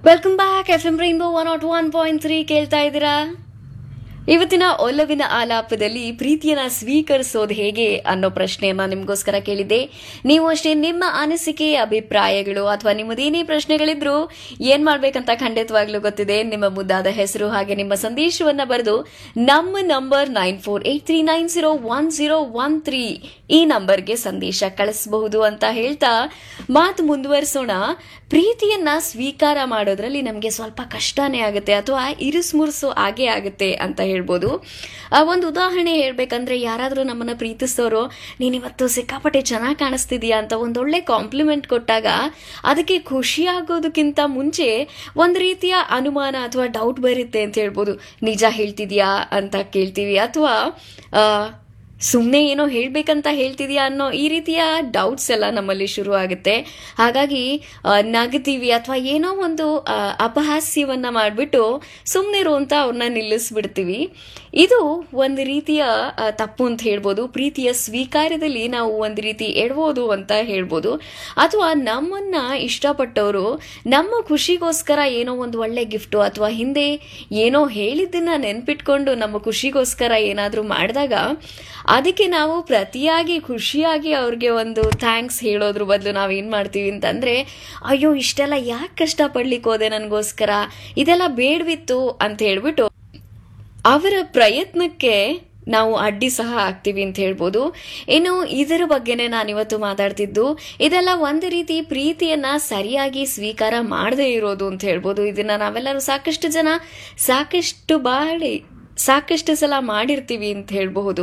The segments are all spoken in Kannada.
welcome back F M rainbow one nought one point three ಕೇಳ್ತಾ ಇದ್ದೀರಾ ಇವತ್ತಿನ ಒಲವಿನ ಆಲಾಪದಲ್ಲಿ ಪ್ರೀತಿಯನ್ನ ಸ್ವೀಕರಿಸೋದು ಹೇಗೆ ಅನ್ನೋ ಪ್ರಶ್ನೆಯನ್ನ ನಿಮ್ಗೋಸ್ಕರ ಕೇಳಿದ್ದೆ ನೀವು ಅಷ್ಟೇ ನಿಮ್ಮ ಅನಿಸಿಕೆ ಅಭಿಪ್ರಾಯಗಳು ಅಥವಾ ನಿಮ್ಮದೇನೇ ಪ್ರಶ್ನೆಗಳಿದ್ರು ಏನ್ ಮಾಡ್ಬೇಕಂತ ಖಂಡಿತವಾಗ್ಲೂ ಗೊತ್ತಿದೆ ನಿಮ್ಮ ಮುದ್ದಾದ ಹೆಸರು ಹಾಗೆ ನಿಮ್ಮ ಸಂದೇಶವನ್ನ ಬರೆದು ನಮ್ಮ number nine four eight three nine zero one zero one three ಈ ನಂಬರ್ಗೆ ಸಂದೇಶ ಕಳಿಸಬಹುದು ಅಂತ ಹೇಳ್ತಾ ಮಾತು ಮುಂದುವರಿಸೋಣ ಪ್ರೀತಿಯನ್ನ ಸ್ವೀಕಾರ ಮಾಡೋದ್ರಲ್ಲಿ ನಮಗೆ ಸ್ವಲ್ಪ ಕಷ್ಟನೇ ಆಗುತ್ತೆ ಅಥವಾ ಇರುಸುಮುರುಸು ಆಗೇ ಆಗುತ್ತೆ ಅಂತ ಹೇಳ್ಬೋದು ಆ, ಒಂದು ಉದಾಹರಣೆ ಹೇಳ್ಬೇಕಂದ್ರೆ ಯಾರಾದರೂ ನಮ್ಮನ್ನ ಪ್ರೀತಿಸೋರು ನೀನ್ ಇವತ್ತು ಸಿಕ್ಕಾಪಟ್ಟೆ ಚೆನ್ನಾಗಿ ಕಾಣಿಸ್ತಿದೀಯಾ ಅಂತ ಒಂದೊಳ್ಳೆ ಕಾಂಪ್ಲಿಮೆಂಟ್ ಕೊಟ್ಟಾಗ ಅದಕ್ಕೆ ಖುಷಿ ಆಗೋದಕ್ಕಿಂತ ಮುಂಚೆ ಒಂದು ರೀತಿಯ ಅನುಮಾನ ಅಥವಾ ಡೌಟ್ ಬರುತ್ತೆ ಅಂತ ಹೇಳ್ಬೋದು ನಿಜ ಹೇಳ್ತಿದ್ಯಾ ಅಂತ ಕೇಳ್ತೀವಿ ಅಥವಾ ಸುಮ್ಮನೆ ಏನೋ ಹೇಳ್ಬೇಕಂತ ಹೇಳ್ತಿದ್ಯಾ ಅನ್ನೋ ಈ ರೀತಿಯ ಡೌಟ್ಸ್ ಎಲ್ಲ ನಮ್ಮಲ್ಲಿ ಶುರು ಆಗುತ್ತೆ ಹಾಗಾಗಿ ಆ, ನಗ್ತೀವಿ ಅಥವಾ ಏನೋ ಒಂದು ಆ, ಅಪಹಾಸ್ಯವನ್ನ ಮಾಡಿಬಿಟ್ಟು ಸುಮ್ಮನಿರು ಅಂತ ಅವ್ರನ್ನ ನಿಲ್ಲಿಸ್ಬಿಡ್ತೀವಿ ಇದು ಒಂದು ರೀತಿಯ ಆ, ತಪ್ಪು ಅಂತ ಹೇಳ್ಬೋದು ಪ್ರೀತಿಯ ಸ್ವೀಕಾರದಲ್ಲಿ ನಾವು ಒಂದು ರೀತಿ ಎಡ್ಬೋದು ಅಂತ ಹೇಳ್ಬೋದು ಅಥವಾ ನಮ್ಮನ್ನ ಇಷ್ಟಪಟ್ಟವರು ನಮ್ಮ ಖುಷಿಗೋಸ್ಕರ ಏನೋ ಒಂದು ಒಳ್ಳೆ ಗಿಫ್ಟು ಅಥವಾ ಹಿಂದೆ ಏನೋ ಹೇಳಿದ್ದನ್ನ ನೆನ್ಪಿಟ್ಕೊಂಡು ನಮ್ಮ ಖುಷಿಗೋಸ್ಕರ ಏನಾದರೂ ಮಾಡಿದಾಗ ಅದಕ್ಕೆ ನಾವು ಪ್ರತಿಯಾಗಿ ಖುಷಿಯಾಗಿ ಅವ್ರಿಗೆ ಒಂದು ಥ್ಯಾಂಕ್ಸ್ ಹೇಳೋದ್ರ ಬದಲು ನಾವು ಏನು ಮಾಡ್ತೀವಿ ಅಂತಂದ್ರೆ ಅಯ್ಯೋ ಇಷ್ಟೆಲ್ಲ ಯಾಕೆ ಕಷ್ಟಪಡ್ಲಿಕ್ಕೆ ಹೋದೆ ನನಗೋಸ್ಕರ ಇದೆಲ್ಲ ಬೇಡವಿತ್ತು ಅಂತ ಹೇಳ್ಬಿಟ್ಟು ಅವರ ಪ್ರಯತ್ನಕ್ಕೆ ನಾವು ಅಡ್ಡಿ ಸಹ ಆಗ್ತೀವಿ ಅಂತ ಹೇಳ್ಬೋದು ಇನ್ನು ಇದರ ಬಗ್ಗೆನೇ ನಾನಿವತ್ತು ಮಾತಾಡ್ತಿದ್ದು ಇದೆಲ್ಲ ಒಂದು ರೀತಿ ಪ್ರೀತಿಯನ್ನ ಸರಿಯಾಗಿ ಸ್ವೀಕಾರ ಮಾಡದೇ ಇರೋದು ಅಂತ ಹೇಳ್ಬೋದು ಇದನ್ನ ನಾವೆಲ್ಲರೂ ಸಾಕಷ್ಟು ಜನ ಸಾಕಷ್ಟು ಬಾಳಿ ಸಾಕಷ್ಟು ಸಲ ಮಾಡಿರ್ತೀವಿ ಅಂತ ಹೇಳ್ಬಹುದು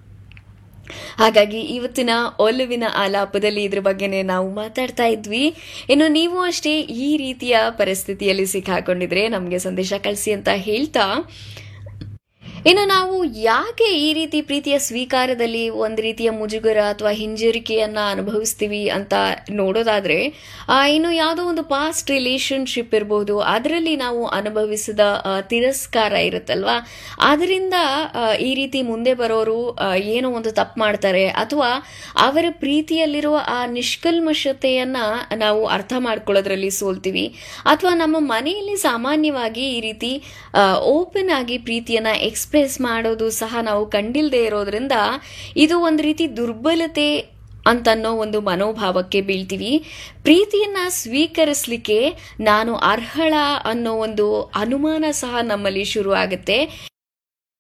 ಹಾಗಾಗಿ ಇವತ್ತಿನ ಒಲವಿನ ಆಲಾಪದಲ್ಲಿ ಇದ್ರ ಬಗ್ಗೆನೇ ನಾವು ಮಾತಾಡ್ತಾ ಇದ್ವಿ ಇನ್ನು ನೀವು ಅಷ್ಟೇ ಈ ರೀತಿಯ ಪರಿಸ್ಥಿತಿಯಲ್ಲಿ ಸಿಕ್ಕಾಕೊಂಡಿದ್ರೆ ನಮಗೆ ಸಂದೇಶ ಕಳಿಸಿ ಅಂತ ಹೇಳ್ತಾ ಇನ್ನು ನಾವು ಯಾಕೆ ಈ ರೀತಿ ಪ್ರೀತಿಯ ಸ್ವೀಕಾರದಲ್ಲಿ ಒಂದು ರೀತಿಯ ಮುಜುಗರ ಅಥವಾ ಹಿಂಜರಿಕೆಯನ್ನ ಅನುಭವಿಸ್ತೀವಿ ಅಂತ ನೋಡೋದಾದ್ರೆ ಆ, ಇನ್ನು ಯಾವುದೋ ಒಂದು ಪಾಸ್ಟ್ ರಿಲೇಶನ್ಶಿಪ್ ಇರ್ಬೋದು ಅದರಲ್ಲಿ ನಾವು ಅನುಭವಿಸಿದ ಆ, ತಿರಸ್ಕಾರ ಇರುತ್ತಲ್ವಾ ಅದರಿಂದ ಆ, ಈ ರೀತಿ ಮುಂದೆ ಬರೋರು ಆ, ಏನೋ ಒಂದು ತಪ್ಪು ಮಾಡ್ತಾರೆ ಅಥವಾ ಅವರ ಪ್ರೀತಿಯಲ್ಲಿರುವ ಆ ನಿಷ್ಕಲ್ಮಶತೆಯನ್ನ ನಾವು ಅರ್ಥ ಮಾಡ್ಕೊಳ್ಳೋದ್ರಲ್ಲಿ ಸೋಲ್ತೀವಿ ಅಥವಾ ನಮ್ಮ ಮನೆಯಲ್ಲಿ ಸಾಮಾನ್ಯವಾಗಿ ಈ ರೀತಿ ಓಪನ್ ಆಗಿ ಪ್ರೀತಿಯನ್ನ ಎಕ್ಸ್ಪ್ರೆಸ್ ಮಾಡೋದು ಸಹ ನಾವು ಕಂಡಿಲ್ದೇ ಇರೋದ್ರಿಂದ ಇದು ಒಂದು ರೀತಿ ದುರ್ಬಲತೆ ಅಂತನ್ನೋ ಒಂದು ಮನೋಭಾವಕ್ಕೆ ಬೀಳ್ತೀವಿ ಪ್ರೀತಿಯನ್ನ ಸ್ವೀಕರಿಸ್ಲಿಕ್ಕೆ ನಾನು ಅರ್ಹಳ ಅನ್ನೋ ಒಂದು ಅನುಮಾನ ಸಹ ನಮ್ಮಲ್ಲಿ ಶುರು ಆಗುತ್ತೆ